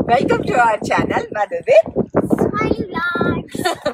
Welcome to our channel Madhuvi Smiley vlogs.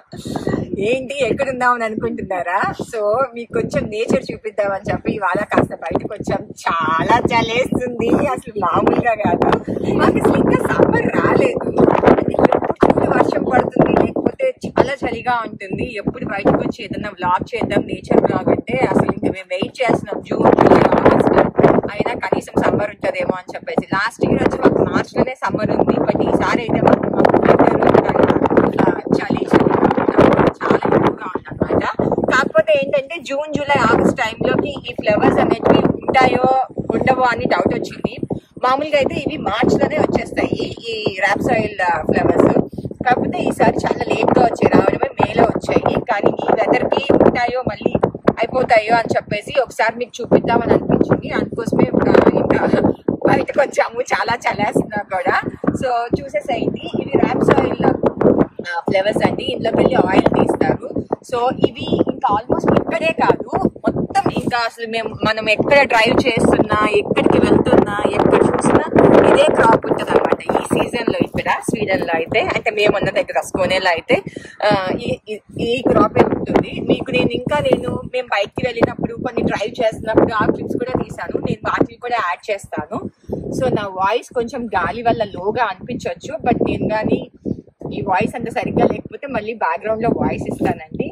ఏంటి ఎక్కడున్నామని అనుకుంటున్నారా so మీకు కొంచెం నేచర్ చూపిద్దామని చెప్పి ఇవాళ కాస్త బయటకు వచ్చాం చాలా చలేస్తుంది అసలు మామూలుగా కాదు మాకు అసలు ఇంకా సమ్మర్ రాలేదు అంటే ఎప్పుడు వర్షం పడుతుంది లేకపోతే చాలా చలిగా ఉంటుంది ఎప్పుడు బయటకు వచ్చి ఏదైనా వ్లాగ్ చేద్దాం నేచర్ వ్లాగ్ అంటే అసలు ఇంకా మేము వెయిట్ చేస్తున్నాం జూన్ జూలై ఆగస్ట్ అయినా కనీసం సమ్మర్ ఉంటుందేమో అని చెప్పేసి లాస్ట్ ఇయర్ వచ్చి మాకు మార్చ్ లోనే సమ్మర్ ఉంది బట్ ఈసారి అయితే మాకు మాకు winter ఆ, చలి చలిగా ఉండడం చాలా ఎక్కువగా ఉందన్నమాట కాకపోతే ఏంటంటే జూన్ జూలై ఆగస్ట్ టైంలోకి ఈ ఫ్లవర్స్ అనేటివి ఉంటాయో ఉండవో అని డౌట్ వచ్చింది మామూలుగా అయితే ఇవి మార్చ్ లోనే వచ్చేస్తాయి ఈ ర్యాప్సాయిల్ ఫ్లవర్స్ కాకపోతే ఈసారి చాలా లేట్ గా వచ్చాయి రావడమే మేలో వచ్చాయి కానీ ఈ వెదర్ కి ఉంటాయో మళ్ళీ అయిపోతాయో అని చెప్పేసి ఒకసారి మీకు చూపిద్దామని అనిపించింది అందుకోసమే ఆ, ఇంకా బయటకు వచ్చాము చాలా చలేస్తున్నా కూడా సో చూసేసేయండి ఇవి ర్యాప్సాయిల్ ఫ్లేవర్స్ అండి ఇంట్లోకి వెళ్ళి ఆయిల్ తీస్తారు సో ఇవి ఇంకా ఆల్మోస్ట్ ఇక్కడే కాదు మొత్తం ఇంకా అసలు మేము మనం ఎక్కడ డ్రైవ్ చేస్తున్నా ఎక్కడికి వెళ్తున్నా ఎక్కడ చూసినా ఇదే క్రాప్ ఉంటుంది అనమాట ఈ సీజన్ లో ఇక్కడ స్వీడన్ లో అయితే అంటే మేము ఉన్న దగ్గర స్కోనేలో అయితే ఆ, ఈ ఈ- ఈ క్రాప్ ఉంటుంది మీకు నేను ఇంకా నేను మేము బయటికి వెళ్ళినప్పుడు కొన్ని డ్రైవ్ చేస్తున్నప్పుడు ఆ క్లిప్స్ కూడా తీసాను నేను వాటిని కూడా యాడ్ చేస్తాను సో నా వాయిస్ కొంచెం గాలి వల్ల లోగా అనిపించవచ్చు బట్ నేను కానీ ఈ వాయిస్ అంత సరిగ్గా లేకపోతే మళ్ళీ బ్యాక్గ్రౌండ్ లో వాయిస్ ఇస్తానండి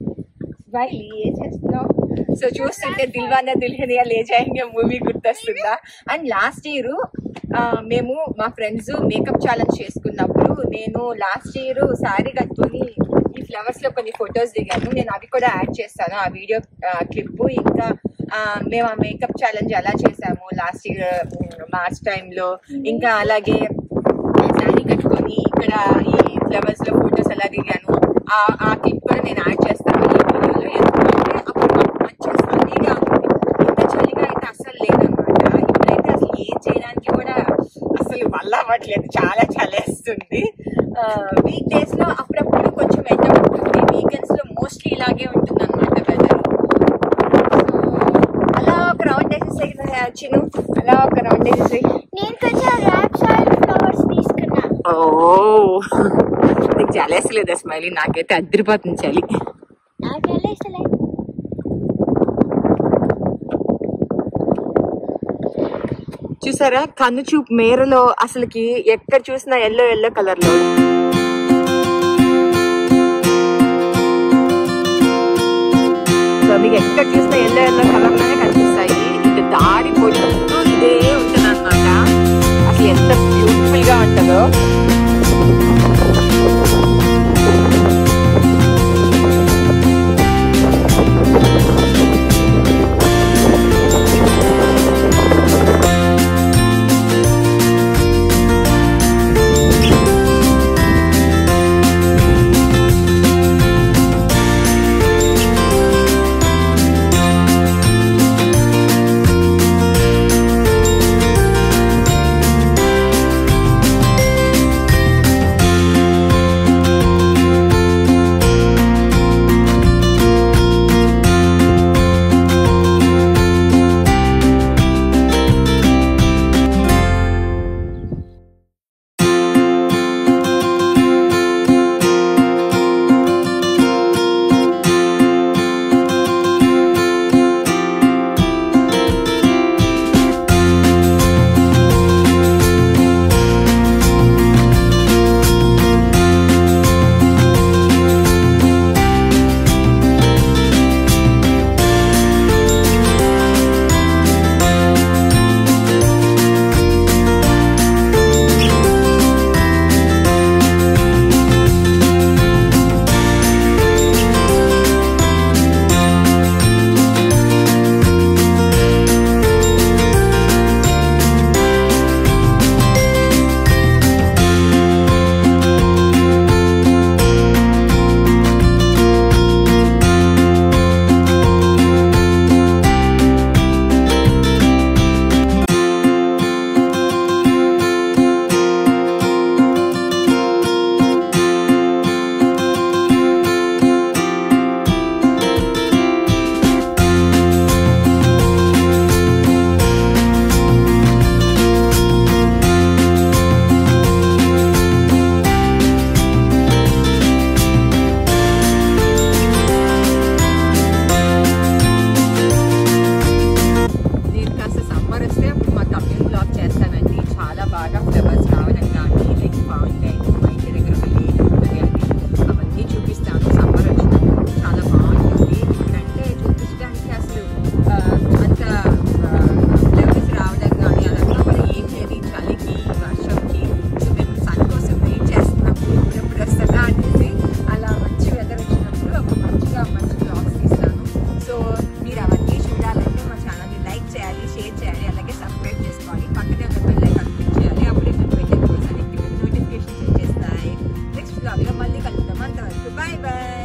స్మైలీ ఏం చేస్తున్నావు సో చూస్తుంటే దిల్వానా దుల్హనియా లే జాయింగే మూవీ గుర్తొస్తుందా అండ్ లాస్ట్ ఇయర్ మేము మా ఫ్రెండ్స్ మేకప్ ఛాలెంజ్ చేసుకున్నప్పుడు నేను లాస్ట్ ఇయర్ శారీ కట్టుకొని ఈ ఫ్లవర్స్ లో కొన్ని ఫొటోస్ దిగాను నేను అవి కూడా యాడ్ చేస్తాను ఆ వీడియో క్లిప్ ఇంకా ఆ, మేము ఆ మేకప్ ఛాలెంజ్ ఎలా చేసాము లాస్ట్ ఇయర్ మార్చ్ టైంలో ఇంకా అలాగే శారీ కట్టుకొని ఇక్కడ ఈ ఫ్లవర్స్ లో ఫొటోస్ ఎలా దిగాను ఆ ఆ క్లిప్ కూడా నేను యాడ్ చేస్తాను ఈ వీడియోలో ఎందుకంటే అప్పుడు మాకు మంచిగా చలిగా ఉంది ఇంత చలిగా అయితే అసలు లేదనమాట ఇప్పుడైతే అసలు ఏం చేయడానికి కూడా అసలు వల్ల అవ్వట్లేదు చాలా చలేస్తుంది వీక్ డేస్ లో అప్పుడప్పుడు కొంచెం ఎండ ఉంటుంది వీకెండ్స్ లో మోస్ట్లీ ఇలాగే ఉంటుంది అనమాట వెదర్ అలా ఒక రౌండ్ వేసేసాయి చిను అలా ఒక రౌండ్ వేసేసాయి నేను కొంచెం ర్యాప్ సాయిల్ ఫ్లవర్స్ తీసుకున్నా ఓ నీకు చలేసలేదా స్మైలీ నాకైతే అద్దరిపోతుంది చలి నాకు వెళ్ళేసలే చూసారా కన్ను చూపు మేరలో అసలుకి ఎక్కడ చూసినా ఎల్లో ఎల్లో కలర్ లో సో మీకు ఎక్కడ చూసినా ఎల్లో ఎల్లో కలర్ లోనే కనిపిస్తాయి ఇంకా దారి పొడుగుతూ ఇదే ఉంటుంది అనమాట అసలు ఎంత బ్యూటిఫుల్ గా ఉంటుందో బాయ్